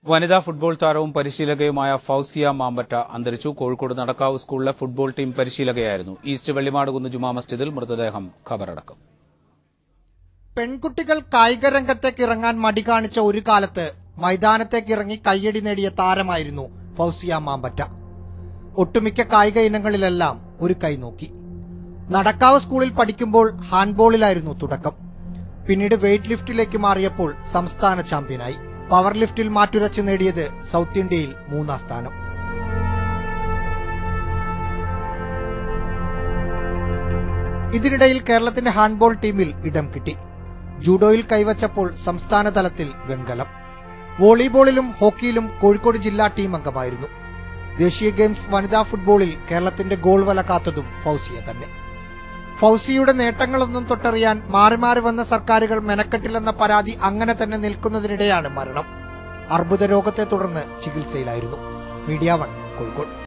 വനിതാ ഫുട്ബോൾ താരവും പരിശീലകയുമായ ഫൌസിയ മാമ്പറ്റ അന്തരിച്ചു കോഴിക്കോട് നടക്കാവ് സ്കൂളിലെ ഫുട്ബോൾ ടീം പരിശീലകയായിരുന്നു ഈസ്റ്റ് വെള്ളിമാടുകുന്ന് ജുമാ മസ്ജിദിൽ മൃതദേഹം ഖബറടക്കം പെൺകുട്ടികൾ കായിക രംഗത്തേക്ക് ഇറങ്ങാൻ മടി കാണിച്ച ഒരു കാലത്ത് മൈതാനത്തേക്ക് ഇറങ്ങി കയ്യടി നേടിയ താരമായിരുന്നു ഫൗസിയ മാമ്പറ്റ ഒട്ടുമിക്ക കായിക ഇനങ്ങളിലെല്ലാം ഒരു കൈ നോക്കി നടക്കാവ് സ്കൂളിൽ പഠിക്കുമ്പോൾ ഹാൻഡ്ബോളിലായിരുന്നു തുടക്കം പിന്നീട് വെയ്റ്റ് ലിഫ്റ്റിലേക്ക് മാറിയപ്പോൾ സംസ്ഥാന ചാമ്പ്യനായി പവർ ലിഫ്റ്റിൽ മാറ്റുരച്ച് നേടിയത് സൗത്ത് ഇന്ത്യയിൽ മൂന്നാം സ്ഥാനം ഇതിനിടയിൽ കേരളത്തിന്റെ ഹാൻഡ്ബോൾ ടീമിൽ ഇടം കിട്ടി ജൂഡോയിൽ കൈവച്ചപ്പോൾ സംസ്ഥാന തലത്തിൽ വെങ്കലം വോളിബോളിലും ഹോക്കിയിലും കോഴിക്കോട് ജില്ലാ ടീം അംഗമായിരുന്നു ദേശീയ ഗെയിംസ് വനിതാ ഫുട്ബോളിൽ കേരളത്തിന്റെ ഗോൾ വല കാത്തതും ഫൗസിയ തന്നെ ഫൗസിയുടെ നേട്ടങ്ങളൊന്നും തൊട്ടറിയാൻ മാറി മാറി വന്ന സർക്കാരുകൾ മെനക്കെട്ടില്ലെന്ന പരാതി അങ്ങനെ തന്നെ നിൽക്കുന്നതിനിടെയാണ് മരണം അർബുദ രോഗത്തെ തുടർന്ന് ചികിത്സയിലായിരുന്നു മീഡിയ വൺ കോഴിക്കോട്